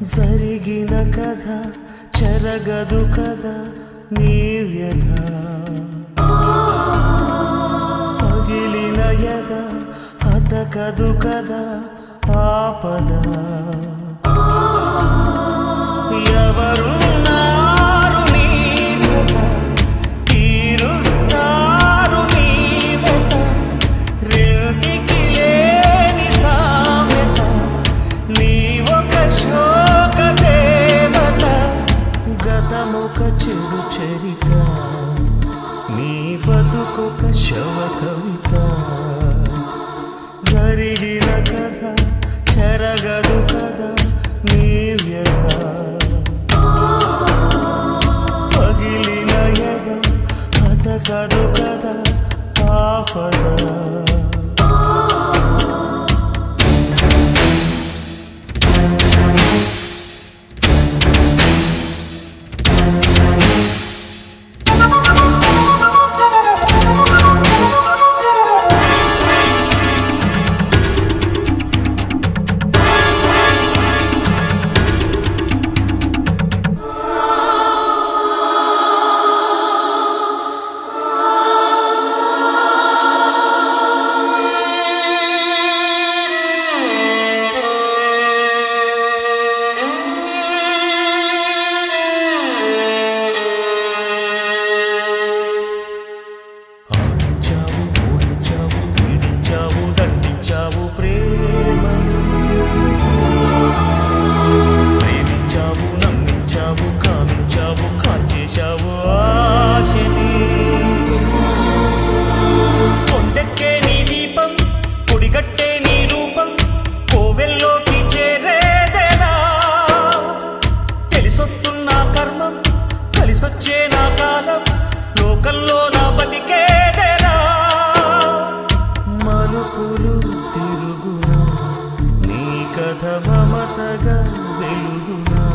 జరిగిన కథ చెరగదు కదా నీ వ్యధ పగిలిన యద హతకదు కదా ఆపద ఎవరున్నారు నీ జత? తీరుస్తారు నీ వెత. రెంటికి లేని సామెత నీ ఒక శోక దేవత గతమొక చెడు చరిత నీ బతుకొక శవ కవిత జరిగిన కథ చెరగదు కదా నీ వ్యధ పగిలిన యద హతకదు కదా ఆపద ఆడించావు ఓడించావు పీడించావు దండించావు ప్రేమ ప్రేమించావు నమ్మించావు కామించావు కాల్చేశావు ఆశని కొండెక్కే నీ దీపం పొడిగట్టే నీ రూపం కోవెల్లోకి చేరేదేనా తెలిసొస్తున్న కర్మం కలిసొచ్చే నా కాలం లోకల్లో నా బతికేదేనా మలుపులు తిరుగునా నీ కథ మమతగా వెలుగునా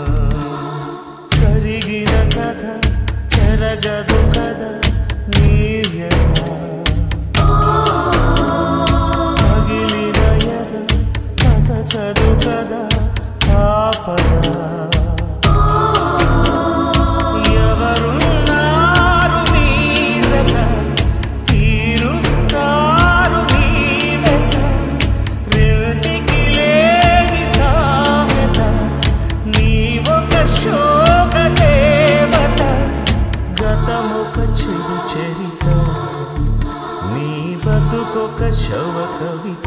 జరిగిన కథ చెరగదు కదా నీ వ్యధ పగిలిన యద బతకదు కదా ఆపద ఎవరున్నారు నీ జత? తీరుస్తారు నీ వెత. రెంటికి లేని సామెత. నీ ఒక శోక దేవత. గతమొక చెడు చరిత నీ బతుకొక శవ కవిత